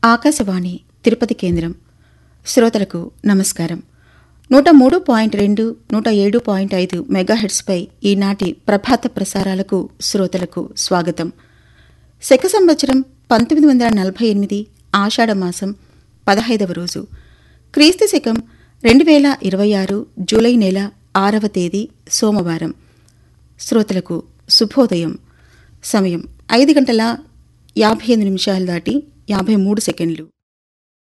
ఆకాశవాణి తిరుపతి కేంద్రం శ్రోతలకు నమస్కారం నూట మూడు పాయింట్ రెండు నూట ఏడు పాయింట్ ఐదు మెగాహెడ్స్పై ఈనాటి ప్రభాత ప్రసారాలకు శ్రోతలకు స్వాగతం శక సంవత్సరం పంతొమ్మిది వందల నలభై ఎనిమిది ఆషాఢమాసం పదహైదవ రోజు క్రీస్తు శకం రెండు వేల ఇరవై ఆరు జూలై నెల ఆరవ తేదీ సోమవారం శ్రోతలకు శుభోదయం సమయం ఐదు గంటల యాభై ఎనిమిది నిమిషాలు దాటి యాభై మూడు సెకండ్లు